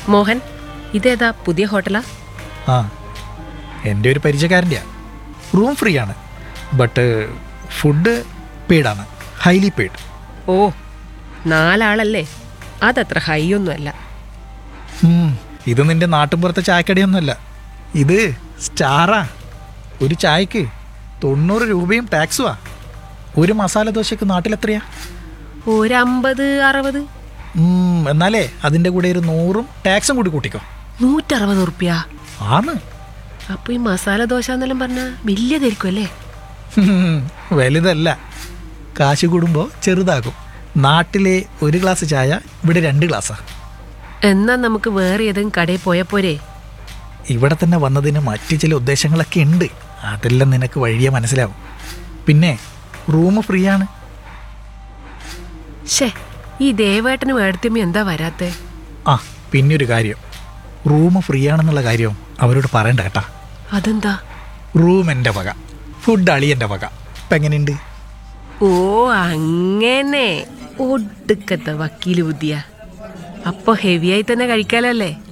മോഹൻ ഇതേതാ പുതിയ ഹോട്ടലാ ആ എൻ്റെ ഒരു പരിചയക്കാരൻ്റെയാണ് റൂം ഫ്രീ ആണ് ബട്ട് ഫുഡ് പെയ്ഡാണ് ഹൈലി പെയ്ഡ് ഓ നാലാളല്ലേ അതത്ര ഹൈ ഒന്നുമല്ല ഇത് നിന്റെ നാട്ടിൻപുറത്തെ ചായക്കടയൊന്നുമല്ല ഇത് സ്റ്റാറാ ഒരു ചായക്ക് തൊണ്ണൂറ് രൂപയും ടാക്സുവാ ഒരു മസാല ദോശക്ക് നാട്ടിലെത്രയാ ഒരു അമ്പത് അറുപത് ഉം, എന്നാലേ അതിൻ്റെ കൂടെ ഒരു നൂറും ടാക്സും കൂടി കൂട്ടിക്കോ നൂറ്ററുപത് ഉറുപ്പ്യ ആന്ന് അപ്പൊ ഈ മസാല ദോശ എന്നെല്ലാം പറഞ്ഞ വലിയതായിരിക്കും അല്ലേ ഹും, വലുതല്ല കാശ് കൂടുമ്പോൾ ചെറുതാകും നാട്ടിലെ ഒരു ഗ്ലാസ് ചായ ഇവിടെ രണ്ട് ഗ്ലാസ്സാ എന്നാ നമുക്ക് വേറെ ഏതെങ്കിലും കടയിൽ പോയാ പോരെ ഇവിടെ തന്നെ വന്നതിന് മറ്റു ചില ഉദ്ദേശങ്ങളൊക്കെ ഉണ്ട് അതെല്ലാം നിനക്ക് വഴിയെ മനസ്സിലാവും പിന്നെ റൂം ഫ്രീ ആണ് ഷേ ഈ ദേവേട്ടനും ഏടത്തിയമ്മ എന്താ വരാത്തെ ആ പിന്നെ ഒരു കാര്യം റൂം ഫ്രീ ആണെന്നുള്ള കാര്യം അവരോട് പറയണ്ട കേട്ടാ അതെന്താ റൂം എൻ്റെ വക ഫുഡ് അളിയൻ്റെ വക ഇപ്പം എങ്ങനെയുണ്ട് ഓ അങ്ങനെ ഒടുക്കത്തെ വക്കീല് ബുദ്ധിയ അപ്പൊ ഹെവിയായി തന്നെ കഴിക്കാലല്ലേ